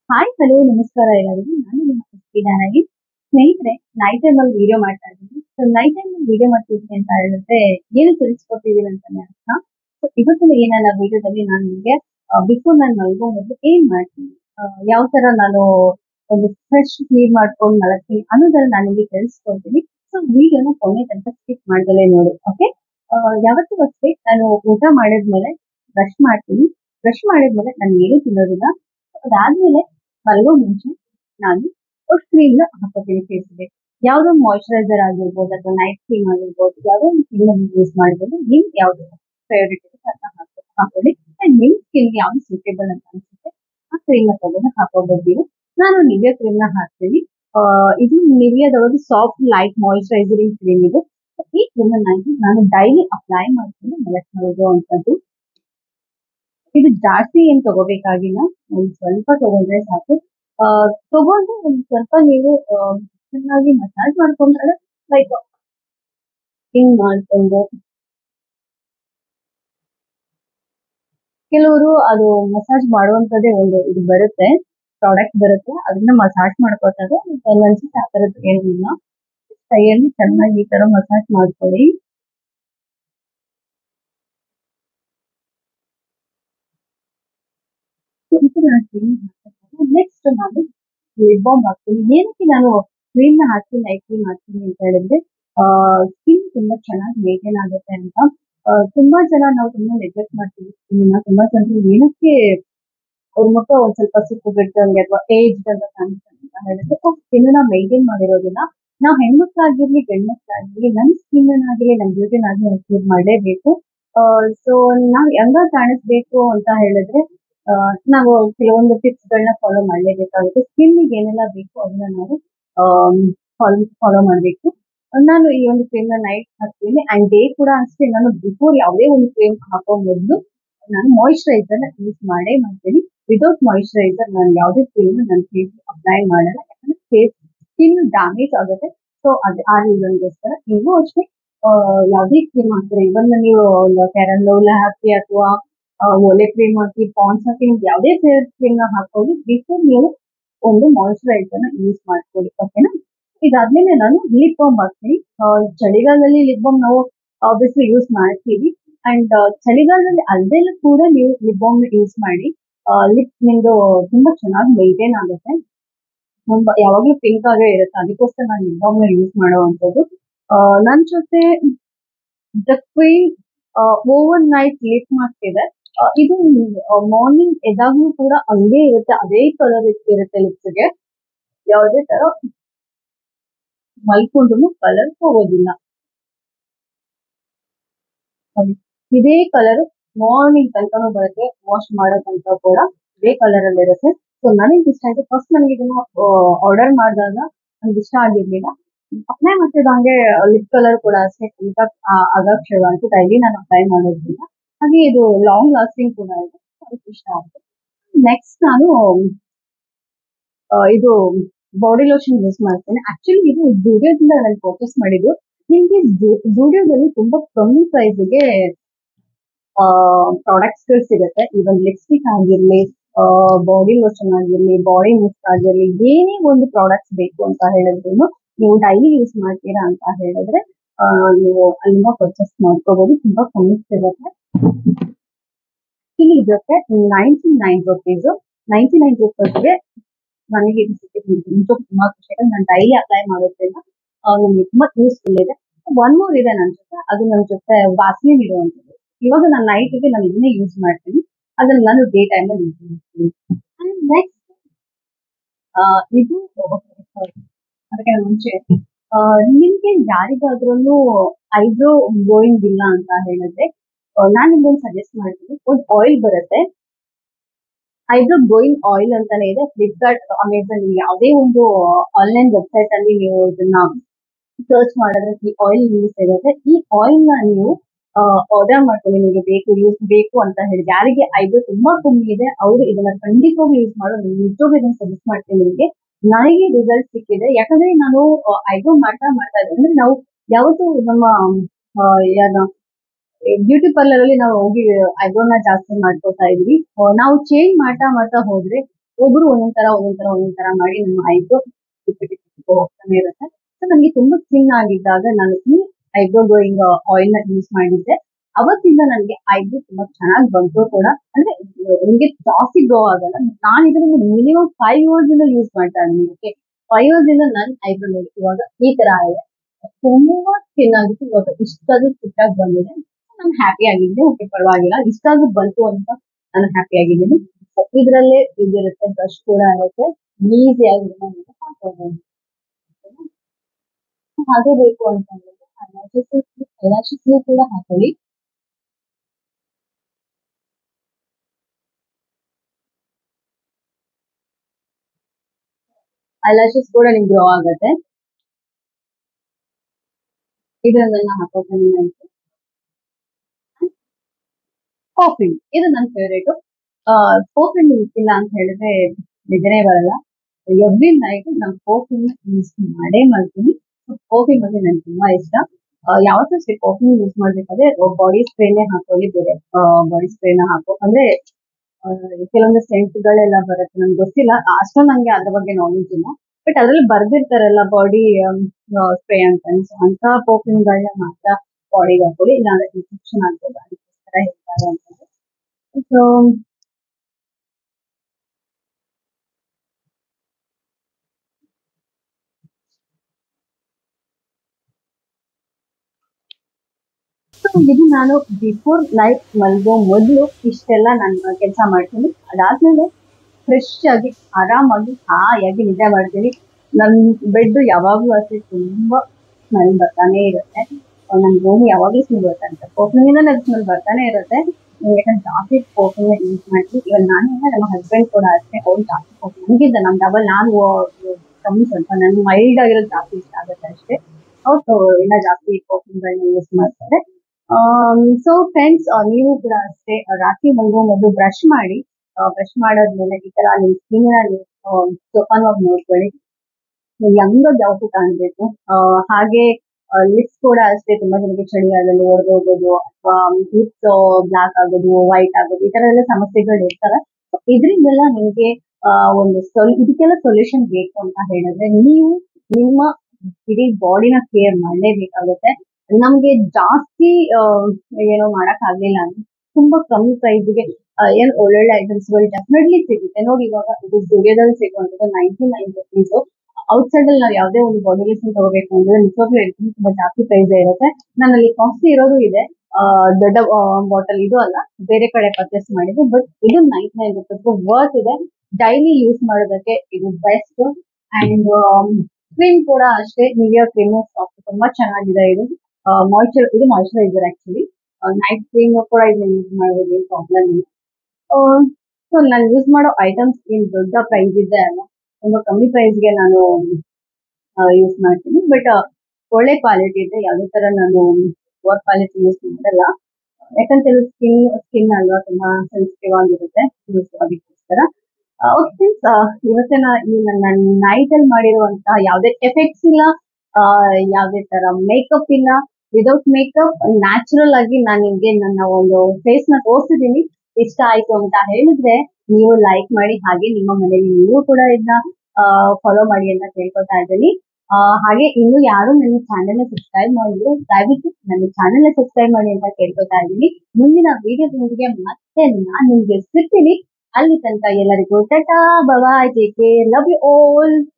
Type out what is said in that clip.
hi hello ನಮಸ್ಕಾರ ಎಲ್ಲರಿಗೂ ನಾನು ನಿಮ್ಮ ಇದಾನಾಗಿ ಸ್ನೇಹಿತರೆ ನೈಟ್ ಟೈಮ್ ಅಲ್ಲಿ ವಿಡಿಯೋ ಮಾಡ್ತಾ ಇದ್ದೀನಿ ಸೊ ನೈಟ್ ಟೈಮ್ ಅಲ್ಲಿ ವಿಡಿಯೋ ಮಾಡ್ತಿದ್ದೀನಿ ಅಂತ ಹೇಳಿದ್ರೆ ಏನು ತಿಳಿಸ್ಕೊಟ್ಟಿದ್ದೀನಿ ಅಂತಾನೆ ಅರ್ಥ ಸೊ ಇವತ್ತಿನ ಏನನ್ನ ವಿಡಿಯೋದಲ್ಲಿ ನಾನು ನಿಮಗೆ ಬಿಫೋರ್ ನಾನು ಮಲ್ಗೋ ಮೊದಲು ಏನ್ ಮಾಡ್ತೀನಿ ಯಾವ ತರ ನಾನು ಒಂದು ಫ್ರೆಶ್ ಕ್ಲೀನ್ ಮಾಡ್ಕೊಂಡು ಮಲಗ್ತೀನಿ ಅನ್ನೋದನ್ನ ನಾನು ನಿಮಗೆ ತಿಳಿಸ್ಕೊಡ್ತೀನಿ ಸೊ ವಿಡಿಯೋನ ಕೊನೆ ತನಕ ಸ್ಕಿಪ್ ಮಾಡ್ದಲೇ ನೋಡಿ ಓಕೆ ಯಾವತ್ತೂ ಅಷ್ಟೇ ನಾನು ಊಟ ಮಾಡಿದ್ಮೇಲೆ ಬ್ರಷ್ ಮಾಡ್ತೀನಿ ಬ್ರಷ್ ಮಾಡಿದ್ಮೇಲೆ ನಾನು ಏನು ತಿನ್ನೋದಿಲ್ಲ ಅದಾದ್ಮೇಲೆ ಮಲಗೋ ಮುಂಚೆ ನಾನು ಕ್ರೀಮ್ ನ ಹಾಕೋತೀನಿ ಫೇಸ್ಗೆ ಯಾವ್ದೋ ಮಾಯಿಶ್ಚರೈಸರ್ ಆಗಿರ್ಬೋದು ಅಥವಾ ನೈಟ್ ಕ್ರೀಮ್ ಆಗಿರ್ಬೋದು ಯಾವ್ದೋ ಒಂದು ಕ್ರೀಮ್ ಯೂಸ್ ಮಾಡ್ಬೋದು ನಿಮ್ ಯಾವ್ದು ಫೇವ್ರೇಟ್ ಇದೆ ಅದನ್ನ ಹಾಕೋ ಹಾಕೊಳ್ಳಿ ಅಂಡ್ ನಿಮ್ ಸ್ಕಿನ್ ಯಾವ್ದು ಸೂಟೇಬಲ್ ಅಂತ ಅನ್ಸುತ್ತೆ ಆ ಕ್ರೀಮ್ ನ ತಗೊಂಡು ಹಾಕೋಬಹುದು ನೀವು ನಾನು ನಿವಿಯಾ ಕ್ರೀಮ್ ನ ಹಾಕ್ತೀನಿ ಆ, ಇದು ನಿವಿಯಾದ ಒಂದು ಸಾಫ್ಟ್ ಲೈಟ್ ಮಾಯಿಶ್ಚರೈಸರಿಂಗ್ ಕ್ರೀಮ್ ಇದು ಈ ಕ್ರೀಮ್ ನಾನು ಡೈಲಿ ಅಪ್ಲೈ ಮಾಡ್ಕೊಂಡು ಮಲಗ್ಕೊಳ್ಳೋದು ಅಂತದ್ದು ಇದು ಜಾಸ್ತಿ ಏನ್ ತಗೋಬೇಕಾಗಿಲ್ಲ ಒಂದ್ ಸ್ವಲ್ಪ ತಗೊಂಡ್ರೆ ಸಾಕು ಆ, ತಗೊಂಡು ಒಂದ್ ಸ್ವಲ್ಪ ನೀವು ಆ, ಚೆನ್ನಾಗಿ ಮಸಾಜ್ ಮಾಡ್ಕೊಂಡ್ರೆ ಲೈಕ್ ಹಿಂಗ್ ಮಾಡ್ಕೊಂಡು ಕೆಲವರು ಅದು ಮಸಾಜ್ ಮಾಡುವಂತದ್ದೇ ಒಂದು ಇದು ಬರುತ್ತೆ ಪ್ರಾಡಕ್ಟ್ ಬರುತ್ತೆ ಅದನ್ನ ಮಸಾಜ್ ಮಾಡ್ಕೊತಾರೆ ಒಂದೊಂದ್ಸತಿ ಆ ತರದ್ದು ಏನಿಲ್ಲ ಕೈಯಲ್ಲಿ ಚೆನ್ನಾಗಿ ಈ ತರ ಮಸಾಜ್ ಮಾಡ್ಕೊಳ್ಳಿ ಈ ತರ ನೆಕ್ಸ್ಟ್ ನಾನು ಲಿಪ್ ಬಾಮ್ ಹಾಕ್ತೀನಿ ಏನಕ್ಕೆ ನಾನು ಕ್ರೀಮ್ ನ ಹಾಕಿ ನೈಟ್ ಕ್ರೀಮ್ ಹಾಕ್ತೀನಿ ಅಂತ ಹೇಳಿದ್ರೆ ಸ್ಕಿನ್ ತುಂಬಾ ಚೆನ್ನಾಗಿ ಮೇಂಟೈನ್ ಆಗುತ್ತೆ ಅಂತ ಆ, ತುಂಬಾ ಜನ ನಾವು ತುಂಬಾ ನೆಗ್ಲೆಕ್ಟ್ ಮಾಡ್ತೀವಿ ಸ್ಕಿನ್ ತುಂಬಾ ಜನ ಏನಕ್ಕೆ ಅವ್ರ ಮುಖ ಒಂದ್ ಸ್ವಲ್ಪ ಸುಕ್ಕು ಬಿಡ್ತಂಗೆ ಅಥವಾ ಏಜ್ ಅಂತ ಕಾಣಿಸ್ತಾರೆ ಅಂತ ಹೇಳಿದ್ರೆ ಸ್ಕಿನ್ ನ ಮೇಂಟೈನ್ ಮಾಡಿರೋದಿಲ್ಲ ನಾವು ಹೆಣ್ಮಕ್ಳಾಗಿರ್ಲಿ ಗಂಡ್ಮಕ್ಳಾಗಿರ್ಲಿ ನಮ್ ಸ್ಕಿನ್ ಆಗಿರ್ಲಿ ನಮ್ ಬ್ಯೂಟಿನ ಆಗಲಿ ಇಂಪ್ರೂವ್ ಮಾಡಲೇಬೇಕು ಸೊ ನಾವ್ ಹೆಂಗ ಕಾಣಿಸ್ಬೇಕು ಅಂತ ಹೇಳಿದ್ರೆ ಆ, ನಾವು ಕೆಲವೊಂದು ಟಿಪ್ಸ್ ಗಳನ್ನ ಫಾಲೋ ಮಾಡಲೇಬೇಕಾಗುತ್ತೆ ಸ್ಕಿನ್ ಏನೆಲ್ಲ ಬೇಕು ಅದನ್ನ ನಾವು ಫಾಲೋ ಫಾಲೋ ಮಾಡಬೇಕು ನಾನು ಈ ಒಂದು ಕ್ರೀಮ್ ನ ನೈಟ್ ಹಾಕ್ತೀನಿ ಅಂಡ್ ಡೇ ಕೂಡ ಅಷ್ಟೇ ನಾನು ಬಿಫೋರ್ ಯಾವುದೇ ಒಂದು ಕ್ರೀಮ್ ಹಾಕೋ ಮೊದಲು ನಾನು ಮಾಯಿಶ್ಚರೈಸರ್ ನ ಯೂಸ್ ಮಾಡೇ ಮಾಡ್ತೀನಿ ವಿತೌಟ್ ಮಾಯಿಶ್ಚರೈಸರ್ ನಾನು ಯಾವುದೇ ಕ್ರೀಮ್ ನನ್ನ ಫೇಸ್ ಅಪ್ಲೈ ಮಾಡಲ್ಲ ಯಾಕಂದ್ರೆ ಫೇಸ್ ಸ್ಕಿನ್ ಡ್ಯಾಮೇಜ್ ಆಗುತ್ತೆ ಸೊ ಅದು ಆ ರೀಸನ್ಗೋಸ್ಕರ ನೀವು ಅಷ್ಟೇ ಆ, ಯಾವುದೇ ಕ್ರೀಮ್ ಹಾಕ್ತೀರಿ ಇವನ್ ನೀವು ಫೆರನ್ ಲೋಲ ಹಾಕಿ ಅಥವಾ ಒಲೆ ಕ್ರೀಮ್ ಹಾಕಿ ಪಾನ್ಸ್ ಹಾಕಿ ನಿಮ್ಗೆ ಯಾವುದೇ ಫೇಸ್ ಕ್ರೀಮ್ ನ ಹಾಕೋದು ಬಿಫೋರ್ ನೀವು ಒಂದು ಮಾಯಿಶ್ಚರೈಸರ್ ನ ಯೂಸ್ ಮಾಡ್ಕೊಳ್ಳಿ ಓಕೆನಾ ಇದಾದ್ಮೇಲೆ ನಾನು ಲಿಪ್ ಬಾಮ್ ಹಾಕ್ತೀನಿ ಆ, ಚಳಿಗಾಲದಲ್ಲಿ ಲಿಪ್ ಬಾಮ್ ನಾವು ಆಬ್ವಿಯಸ್ಲಿ ಯೂಸ್ ಮಾಡ್ತೀವಿ ಅಂಡ್ ಚಳಿಗಾಲದಲ್ಲಿ ಅಲ್ದೆಲ್ಲ ಕೂಡ ನೀವು ಲಿಪ್ ಬಾಮ್ ಯೂಸ್ ಮಾಡಿ ಲಿಪ್ ನಿಮ್ದು ತುಂಬಾ ಚೆನ್ನಾಗಿ ಮೇಂಟೈನ್ ಆಗುತ್ತೆ ತುಂಬಾ ಯಾವಾಗ್ಲೂ ಪಿಂಕ್ ಆಗೇ ಇರುತ್ತೆ ಅದಕ್ಕೋಸ್ಕರ ನಾನು ಲಿಪ್ ಬಾಮ್ ನ ಯೂಸ್ ಮಾಡುವಂತದ್ದು ನನ್ನ ಜೊತೆ the queen overnight lip mask ಇದೆ ಆ, ಇದು ಮಾರ್ನಿಂಗ್ ಎದಾಗ್ಲೂ ಕೂಡ ಹಂಗೆ ಇರುತ್ತೆ ಅದೇ ಕಲರ್ ಇರುತ್ತೆ ಲಿಪ್ಸ್ಗೆ ಯಾವುದೇ ತರ ಮಲ್ಕೊಂಡ್ರು ಕಲರ್ ಹೋಗೋದಿಲ್ಲ ನೋಡಿ, ಇದೇ ಕಲರ್ ಮಾರ್ನಿಂಗ್ ತನಕನೂ ಬರುತ್ತೆ ವಾಶ್ ಮಾಡೋ ತನಕ ಕೂಡ ಇದೇ ಕಲರ್ ಅಲ್ಲಿ ಇರುತ್ತೆ ಸೊ ನನಗೆ ಇಷ್ಟ ಆಯ್ತು ಫಸ್ಟ್ ನನಗೆ ಇದನ್ನ ಆರ್ಡರ್ ಮಾಡಿದಾಗ ನನಗೆ ಇಷ್ಟ ಆಗಿರ್ಲಿಲ್ಲ ಅಪ್ಲೈ ಮಾಡ್ತಿದ್ದಂಗೆ ಲಿಪ್ ಕಲರ್ ಕೂಡ ಅಷ್ಟೇ ಪಿಂಕ್ ಆಗಕ್ ಶುರು ಆಯ್ತು ಡೈಲಿ ನಾನು ಅಪ್ಲೈ ಮಾಡೋದ್ರಿಂದ ಹಾಗೆ ಇದು ಲಾಂಗ್ ಲಾಸ್ಟಿಂಗ್ ಕೂಡ ಇದೆ ಅದಕ್ಕೆ ಇಷ್ಟ ಆಯ್ತು ನೆಕ್ಸ್ಟ್ ನಾನು ಆ, ಇದು ಬಾಡಿ ಲೋಷನ್ ಯೂಸ್ ಮಾಡ್ತೇನೆ ಆಕ್ಚುಲಿ ಇದು ಜೂಡಿಯೋದಿಂದ ನಾನು ಪರ್ಚೇಸ್ ಮಾಡಿದ್ದು ನಿಮ್ಗೆ ಜೂಡಿಯೋದಲ್ಲಿ ತುಂಬಾ ಕಮ್ಮಿ ಪ್ರೈಸ್ಗೆ ಪ್ರಾಡಕ್ಟ್ಸ್ ಗಳು ಸಿಗುತ್ತೆ ಈವನ್ ಲಿಪ್ಸ್ಟಿಕ್ ಆಗಿರ್ಲಿ ಬಾಡಿ ಲೋಷನ್ ಆಗಿರ್ಲಿ ಬಾಡಿ ಮಿಸ್ಟ್ ಆಗಿರ್ಲಿ ಏನೇ ಒಂದು ಪ್ರಾಡಕ್ಟ್ಸ್ ಬೇಕು ಅಂತ ಹೇಳಿದ್ರು ನೀವು ಡೈಲಿ ಯೂಸ್ ಮಾಡ್ತೀರಾ ಅಂತ ಹೇಳಿದ್ರೆ ಆ, ನೀವು ಅಲ್ಲಿಂದ ಪರ್ಚೇಸ್ ಮಾಡ್ಕೋಬಹುದು ತುಂಬಾ ಕಮ್ಮಿ ಸಿಗುತ್ತೆ ಇಲ್ಲಿ ಇದಕ್ಕೆ ninety nine rupees ninety nine ರುಪೀಸ್ಗೆ ನನಗೆ ಇದು ಸಿಕ್ಕಿದ್ದು ನಿಜಕ್ಕೂ ತುಂಬಾ ಖುಷಿ ಆಯ್ತು ನಾನು ಡೈಲಿ ಅಪ್ಲೈ ಮಾಡೋದ್ರಿಂದ ಆ, ನನಗೆ ತುಂಬಾ ಯೂಸ್ಫುಲ್ ಇದೆ ಒನ್ ಮೋರ್ ಇದೆ ನನ್ನ ಜೊತೆ ಅದು ನನ್ನ ಜೊತೆ ವಾಸ್ಲಿನ್ ಇರುವಂತದ್ದು ಇವಾಗ ನಾನು ನೈಟ್ಗೆ ನಾನು ಇದನ್ನೇ ಯೂಸ್ ಮಾಡ್ತೀನಿ ಅದನ್ನ ನಾನು ಡೇ ಟೈಮ್ ಅಲ್ಲಿ ಯೂಸ್ ಮಾಡ್ತೀನಿ ನೆಕ್ಸ್ಟ್ ಇದು ಅದಕ್ಕೆ ಮುಂಚೆ ಆ, ನಿಮ್ಗೆ ಯಾರಿಗಾದ್ರೂ ಐಬ್ರೋ ಗ್ರೋಯಿಂಗ್ ಇಲ್ಲ ಅಂತ ಹೇಳಿದ್ರೆ ನಾನು ನಿಮ್ಗೊಂದು ಸಜೆಸ್ಟ್ ಮಾಡ್ತೀನಿ ಒಂದು ಆಯಿಲ್ ಬರುತ್ತೆ ಐಬ್ರೋ ಗ್ರೋಯಿಂಗ್ ಆಯಿಲ್ ಅಂತಾನೆ ಇದೆ ಫ್ಲಿಪ್ಕಾರ್ಟ್ ಅಮೆಝಾನ್ ಯಾವುದೇ ಒಂದು ಆನ್ಲೈನ್ ವೆಬ್ಸೈಟ್ ಅಲ್ಲಿ ನೀವು ಇದನ್ನ ಸರ್ಚ್ ಮಾಡಿದ್ರೆ ಈ ಆಯಿಲ್ ನಿಮಗೆ ಸಿಗುತ್ತೆ ಈ ಆಯಿಲ್ ನ ನೀವು ಆರ್ಡರ್ ಮಾಡ್ಕೊಳ್ಳಿ ನಿಮಗೆ ಬೇಕು ಯೂಸ್ ಬೇಕು ಅಂತ ಹೇಳಿ ಯಾರಿಗೆ ಐಬ್ರೋ ತುಂಬಾ ಕಮ್ಮಿ ಇದೆ ಅವರು ಇದನ್ನ ಖಂಡಿತವಾಗಿ ಯೂಸ್ ಮಾಡೋ ನಿಜವಾಗ್ಲೂ ಇದನ್ನ ಸಜೆಸ್ಟ್ ಮಾಡ್ತೀನಿ ನಿಮಗೆ ನನಗೆ ರಿಸಲ್ಟ್ ಸಿಕ್ಕಿದೆ ಯಾಕಂದ್ರೆ ನಾನು ಐಬ್ರೋ ಮಾಡ್ತಾ ಮಾಡ್ತಾ ಇದ್ದೆ ಅಂದ್ರೆ ನಾವು ಯಾವತ್ತು ನಮ್ಮ ಆ, ಯಾವ್ದು ಬ್ಯೂಟಿ ಪಾರ್ಲರ್ ಅಲ್ಲಿ ನಾವು ಹೋಗಿ ಐಬ್ರೋನ ಜಾಸ್ತಿ ಮಾಡ್ಕೋತಾ ಇದ್ವಿ ಆ, ನಾವು ಚೇಂಜ್ ಮಾಡ್ತಾ ಮಾಡ್ತಾ ಹೋದ್ರೆ ಒಬ್ರು ಒಂದೊಂದ್ ತರ ಒಂದೊಂದ್ ತರ ಒಂದೊಂದ್ ತರ ಮಾಡಿ ನಮ್ಮ ಐಬ್ರೋ ಟಿಪ್ ಟಿಪ್ ಟಿಪ್ ಹೋಗ್ತಾನೆ ಇರುತ್ತೆ ಸೊ ನನಗೆ ತುಂಬಾ ಥಿನ್ ಆಗಿದ್ದಾಗ ನಾನು ಈ ಐಬ್ರೋ ಗ್ರೋಯಿಂಗ್ ಆಯಿಲ್ ನ ಯೂಸ್ ಮಾಡಿದ್ದೆ ಅವತ್ತಿಂದ ನನಗೆ ಐಬ್ರೋ ತುಂಬಾ ಚೆನ್ನಾಗಿ ಬಂತು ಕೂಡ ಅಂದ್ರೆ ನಿಮಗೆ ಜಾಸ್ತಿ ಗ್ರೋ ಆಗಲ್ಲ ನಾನು ಇದನ್ನ ಮಿನಿಮಮ್ ಫೈವ್ ಇಯರ್ಸ್ ಇಂದ ಯೂಸ್ ಮಾಡ್ತಾ ಇದ್ದೀನಿ ಓಕೆ ಫೈವ್ ಇಯರ್ಸ್ ಇಂದ ನನ್ನ ಐಬ್ರೋ ನೋಡಿ ಇವಾಗ ಈ ತರ ಆಗಿದೆ ತುಂಬಾ ಚೆನ್ನಾಗಿತ್ತು ಇವಾಗ ಇಷ್ಟಾದ್ರೂ ಚಿಕ್ಕಾಗಿ ಬಂದಿದೆ ನಾನು ಹ್ಯಾಪಿ ಆಗಿದ್ದೀನಿ ಓಕೆ ಪರವಾಗಿಲ್ಲ ಇಷ್ಟಾದ್ರೂ ಬಂತು ಅಂತ ನಾನು ಹ್ಯಾಪಿ ಆಗಿದ್ದೀನಿ ಇದರಲ್ಲೇ ಇದಿರುತ್ತೆ ಬ್ರಷ್ ಕೂಡ ಇರುತ್ತೆ ಈಸಿಯಾಗಿ ಹಾಕೋಬಹುದು ಹಾಗೆ ಬೇಕು ಅಂತಂದ್ರೆ ಐಲಾಶಸ್ ಕೂಡ ಹಾಕೊಳ್ಳಿ ಐಲಾಶಸ್ ಕೂಡ ನಿಮ್ಗೆ ಗ್ರೋ ಆಗುತ್ತೆ ಇದನ್ನ ಹಾಕೋತೀನಿ ನಂತರ ಕಾಫಿ ಇದು ನನ್ನ ಫೇವ್ರೇಟ್ ಕಾಫಿ ಇಲ್ಲ ಅಂತ ಹೇಳಿದ್ರೆ ನಿಜನೇ ಬರಲ್ಲ ಎವ್ರಿ ನೈಟ್ ನಾನು ಕಾಫಿನ ಯೂಸ್ ಮಾಡೇ ಮಾಡ್ತೀನಿ ಕಾಫಿ ಬಗ್ಗೆ ನನಗೆ ತುಂಬಾ ಇಷ್ಟ ಯಾವತ್ತೂ ಅಷ್ಟೇ ಕಾಫಿ ಯೂಸ್ ಮಾಡ್ಬೇಕಾದ್ರೆ ಬಾಡಿ ಸ್ಪ್ರೇನೇ ಹಾಕೊಳ್ಳಿ ಬೇರೆ ಬಾಡಿ ಸ್ಪ್ರೇನ ಹಾಕೋ ಅಂದ್ರೆ ಆ, ಕೆಲವೊಂದು ಸೆಂಟ್ಗಳೆಲ್ಲ ಬರುತ್ತೆ ನನ್ಗೆ ಗೊತ್ತಿಲ್ಲ ಅಷ್ಟೊಂದು ನಂಗೆ ಅದ್ರ ಬಗ್ಗೆ ನಾಲೆಜ್ ಇಲ್ಲ ಬಟ್ ಅದ್ರಲ್ಲಿ ಬರ್ದಿರ್ತಾರಲ್ಲ ಬಾಡಿ ಸ್ಪ್ರೇ ಅಂತ ಸೊ ಅಂತ ಪರ್ಫ್ಯೂಮ್ಗಳನ್ನ ಮಾತ್ರ ಬಾಡಿಗೆ ಹಾಕೊಳ್ಳಿ ಇಲ್ಲಾಂದ್ರೆ ಇನ್ಫೆಕ್ಷನ್ ಆಗ್ಬೋದು ಅದಕ್ಕೋಸ್ಕರ ಹೇಳ್ತಾರೆ ಅಂತಂದ್ರೆ ಸೊ ಇದು ನಾನು ಬಿಫೋರ್ ನೈಟ್ ಮಲ್ಗೋ ಮೊದಲು ಇಷ್ಟೆಲ್ಲ ನಾನು ಕೆಲಸ ಮಾಡ್ತೀನಿ ಅದಾದ್ಮೇಲೆ ಫ್ರೆಶ್ ಆಗಿ ಆರಾಮಾಗಿ ಹಾಯಾಗಿ ನಿದ್ದೆ ಮಾಡ್ತೀನಿ ನನ್ನ ಬೆಡ್ ಯಾವಾಗ್ಲೂ ಅಷ್ಟೇ ತುಂಬಾ ಸ್ಮೆಲ್ ಬರ್ತಾನೆ ಇರುತ್ತೆ ನನ್ನ ರೂಮ್ ಯಾವಾಗ್ಲೂ ಸ್ಮೆಲ್ ಬರ್ತಾ ಇರುತ್ತೆ ಪರ್ಫ್ಯೂಮಿಂದ ನನಗೆ ಸ್ಮೆಲ್ ಬರ್ತಾನೆ ಇರುತ್ತೆ ಯಾಕಂದ್ರೆ ಜಾಸ್ತಿ ಪರ್ಫ್ಯೂಮ್ ಯೂಸ್ ಮಾಡ್ತೀನಿ ಇವಾಗ ನಾನು ನಮ್ಮ ಹಸ್ಬೆಂಡ್ ಕೂಡ ಅಷ್ಟೇ ಅವ್ರು ಜಾಸ್ತಿ ಪರ್ಫ್ಯೂಮ್ ನನಗಿಂತ ನಮ್ ಡಬಲ್ ನಾನು ಕಮ್ಮಿ ಸ್ವಲ್ಪ ನನ್ಗೆ ಮೈಲ್ಡ್ ಆಗಿರೋದು ಜಾಸ್ತಿ ಇಷ್ಟ ಆಗುತ್ತೆ ಅಷ್ಟೇ ಅವ್ರು ಇನ್ನ ಜಾಸ್ತಿ ಪರ್ಫ್ಯೂಮ್ಗಳನ್ನ ಯೂಸ್ ಮಾಡ್ತಾರೆ ಸೊ ಫ್ರೆಂಡ್ಸ್ ನೀವು ಕೂಡ ಅಷ್ಟೇ ರಾತ್ರಿ ಮಲ್ಗೋ ಮೊದಲು ಬ್ರಷ್ ಮಾಡಿ ಬ್ರಷ್ ಮಾಡಾದ್ಮೇಲೆ ಈ ತರ ನಿಮ್ ಸ್ಕಿನ್ ಜೋಪಾನವಾಗಿ ನೋಡ್ಕೊಳ್ಳಿ ಯಂಗ್ ಯಾವತ್ತೂ ಕಾಣ್ಬೇಕು ಆ, ಹಾಗೆ ಲಿಪ್ಸ್ ಕೂಡ ಅಷ್ಟೇ ತುಂಬಾ ಜನಕ್ಕೆ ಚಳಿಗಾಲದಲ್ಲಿ ಒಡೆದೋಗೋದು ಅಥವಾ ಲಿಪ್ಸ್ ಬ್ಲಾಕ್ ಆಗೋದು ವೈಟ್ ಆಗೋದು ಈ ತರ ಎಲ್ಲ ಸಮಸ್ಯೆಗಳು ಇರ್ತವೆ ಇದರಿಂದೆಲ್ಲ ನಿಮ್ಗೆ ಆ, ಒಂದು ಸೊಲ್ ಇದಕ್ಕೆಲ್ಲ ಸೊಲ್ಯೂಷನ್ ಬೇಕು ಅಂತ ಹೇಳಿದ್ರೆ ನೀವು ನಿಮ್ಮ ಇಡೀ ಬಾಡಿನ ಕೇರ್ ಮಾಡಲೇಬೇಕಾಗುತ್ತೆ ನಮ್ಗೆ ಜಾಸ್ತಿ ಆ, ಏನೋ ಮಾಡಕ್ ಆಗ್ಲಿಲ್ಲ ಅಂದ್ರೆ ತುಂಬಾ ಕಮ್ಮಿ ಪ್ರೈಸ್ಗೆ ಏನ್ ಒಳ್ಳೊಳ್ಳೆ ಐಟಮ್ಸ್ ಗಳು ಡೆಫಿನೆಟ್ಲಿ ಸಿಗುತ್ತೆ ನೋಡಿ ಇವಾಗ ಇದು ಸ್ಟುಡಿಯೋದಲ್ಲಿ ಸಿಗುವಂತದ್ದು ನೈನ್ಟಿ ನೈನ್ ರುಪೀಸ್ ಔಟ್ಸೈಡ್ ಅಲ್ಲಿ ನಾವು ಯಾವುದೇ ಒಂದು ಬಾಡಿ ಲೋಷನ್ ತಗೋಬೇಕು ಅಂದ್ರೆ ನಿಜವಾಗ್ಲೂ ಹೇಳ್ತೀನಿ ತುಂಬಾ ಜಾಸ್ತಿ ಪ್ರೈಸ್ ಇರುತ್ತೆ ನನ್ನಲ್ಲಿ ಕಾಸ್ಟ್ಲಿ ಇರೋದು ಇದೆ ಆ, ದೊಡ್ಡ ಬಾಟಲ್ ಇದು ಅಲ್ಲ ಬೇರೆ ಕಡೆ ಪರ್ಚೇಸ್ ಮಾಡಿದ್ದು ಬಟ್ ಇದು ನೈನ್ಟಿ ನೈನ್ ರುಪೀಸ್ ವರ್ತ್ ಇದೆ ಡೈಲಿ ಯೂಸ್ ಮಾಡೋದಕ್ಕೆ ಇದು ಬೆಸ್ಟ್ ಅಂಡ್ ಕ್ರೀಮ್ ಕೂಡ ಅಷ್ಟೇ ನಿವಿಯಾ ಕ್ರೀಮ್ ಸಾಫ್ಟ್ ತುಂಬಾ ಚೆನ್ನಾಗಿದೆ ಇದು ಮಾಯ್ಚರ್ ಇದು ಮಾಯ್ಚರೈಸರ್ ಆಕ್ಚುಲಿ ನೈಟ್ ಕ್ರೀಮ್ ಕೂಡ ಇದನ್ನ ಯೂಸ್ ಮಾಡೋದು ಏನು ಪ್ರಾಬ್ಲಮ್ ಇಲ್ಲ ಸೊ ನಾನು ಯೂಸ್ ಮಾಡೋ ಐಟಮ್ಸ್ ಏನ್ ದೊಡ್ಡ ಪ್ರೈಸ್ ಇದೆ ಅಲ್ಲ ತುಂಬಾ ಕಮ್ಮಿ ಪ್ರೈಸ್ಗೆ ನಾನು ಯೂಸ್ ಮಾಡ್ತೀನಿ ಬಟ್ ಒಳ್ಳೆ ಕ್ವಾಲಿಟಿ ಇದೆ ಯಾವುದೇ ತರ ನಾನು ವರ್ಕ್ ಕ್ವಾಲಿಟಿ ಯೂಸ್ ಮಾಡಲ್ಲ ಯಾಕಂತ ಸ್ಕಿನ್ ಸ್ಕಿನ್ ಅಲ್ವಾ ತುಂಬಾ ಸೆನ್ಸಿಟಿವ್ ಆಗಿರುತ್ತೆ ಯೂಸ್ ಅದಕ್ಕೋಸ್ಕರ ಓಕೆ ಇವತ್ತಿನ ಈ ನನ್ನ ನೈಟ್ ಅಲ್ಲಿ ಮಾಡಿರುವಂತಹ ಯಾವುದೇ ಎಫೆಕ್ಟ್ಸ್ ಇಲ್ಲ ಆ, ಯಾವುದೇ ತರ ಮೇಕಪ್ ಇಲ್ಲ ವಿದೌಟ್ ಮೇಕಪ್ ನ್ಯಾಚುರಲ್ ಆಗಿ ನಾನು ನಿಮ್ಗೆ ನನ್ನ ಒಂದು ಫೇಸ್ ನ ತೋರಿಸಿದೀನಿ ಇಷ್ಟ ಆಯ್ತು ಅಂತ ಹೇಳಿದ್ರೆ ನೀವು ಲೈಕ್ ಮಾಡಿ ಹಾಗೆ ನಿಮ್ಮ ಮನೆಯಲ್ಲಿ ನೀವು ಕೂಡ ಇದನ್ನ ಫಾಲೋ ಮಾಡಿ ಅಂತ ಕೇಳ್ಕೊತಾ ಇದ್ದೀನಿ ಆ, ಹಾಗೆ ಇನ್ನು ಯಾರು ನನ್ನ ಚಾನೆಲ್ ನ ಸಬ್ಸ್ಕ್ರೈಬ್ ಮಾಡಿದ್ರು ದಯವಿಟ್ಟು ನನ್ನ ಚಾನೆಲ್ ನ ಸಬ್ಸ್ಕ್ರೈಬ್ ಮಾಡಿ ಅಂತ ಕೇಳ್ಕೊತಾ ಇದ್ದೀನಿ ಮುಂದಿನ ವಿಡಿಯೋದೊಂದಿಗೆ ಮತ್ತೆ ನಾನು ನಿಮ್ಗೆ ಸಿಗ್ತೀನಿ ಅಲ್ಲಿ ತನಕ ಎಲ್ಲರಿಗೂ tata bye take care love you all